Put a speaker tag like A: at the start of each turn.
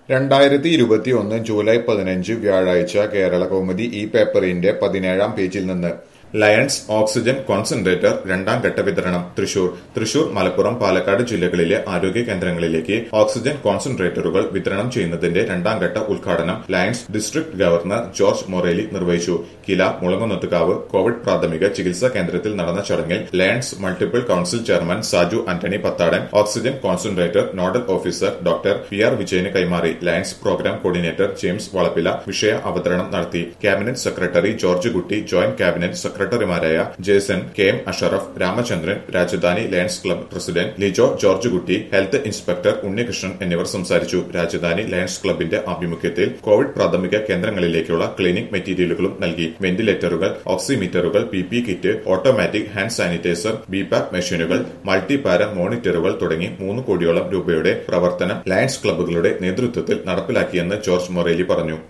A: രണ്ടായിരത്തി ഇരുപത്തി ഒന്ന് ജൂലൈ പതിനഞ്ച് വ്യാഴാഴ്ച കേരള കൗമുദി ഈ പേപ്പറിന്റെ പതിനേഴാം പേജിൽ നിന്ന് ലയൺസ് ഓക്സിജൻ കോൺസെൻട്രേറ്റർ രണ്ടാം ഘട്ട വിതരണം തൃശൂർ തൃശൂർ മലപ്പുറം പാലക്കാട് ജില്ലകളിലെ ആരോഗ്യ കേന്ദ്രങ്ങളിലേക്ക് ഓക്സിജൻ കോൺസെൻട്രേറ്ററുകൾ വിതരണം ചെയ്യുന്നതിന്റെ രണ്ടാം ഘട്ട ഉദ്ഘാടനം Lions district governor George Moreli നിർവഹിച്ചു കില മുളങ്ങുന്നത്തുകാവ് കോവിഡ് പ്രാഥമിക ചികിത്സാ കേന്ദ്രത്തിൽ നടന്ന ചടങ്ങിൽ Lions multiple council chairman Saju Antony Pathadan oxygen concentrator nodal officer doctor P R വിജയന് കൈമാറി Lions programme coordinator James Valappila വിഷയ അവതരണം നടത്തി cabinet secretary George Kutty joint cabinet സെക്രട്ടറിമാരായ Jason K M Ashraf Ramachandran Rajadhani Lions club president Lijo George Kutty health inspector Unnikrishnan എന്നിവർ സംസാരിച്ചു രാജധാനി ലയൺസ് ക്ലബിന്റെ ആഭിമുഖ്യത്തിൽ കോവിഡ് പ്രാഥമിക കേന്ദ്രങ്ങളിലേക്കുള്ള ക്ലീനിംഗ് മെറ്റീരിയലുകളും നൽകി വെന്റിലേറ്ററുകൾ ഓക്സിമീറ്ററുകൾ P P kit automatic hand sanitiser BiPAP മെഷീനുകൾ മൾട്ടിപാര മോണിറ്ററുകൾ തുടങ്ങി മൂന്ന് കോടിയോളം രൂപയുടെ പ്രവർത്തനം ലയൺസ് ക്ലബ്ബുകളുടെ നേതൃത്വത്തിൽ നടപ്പിലാക്കിയെന്ന് ജോർജ് മൊറേലി പറഞ്ഞു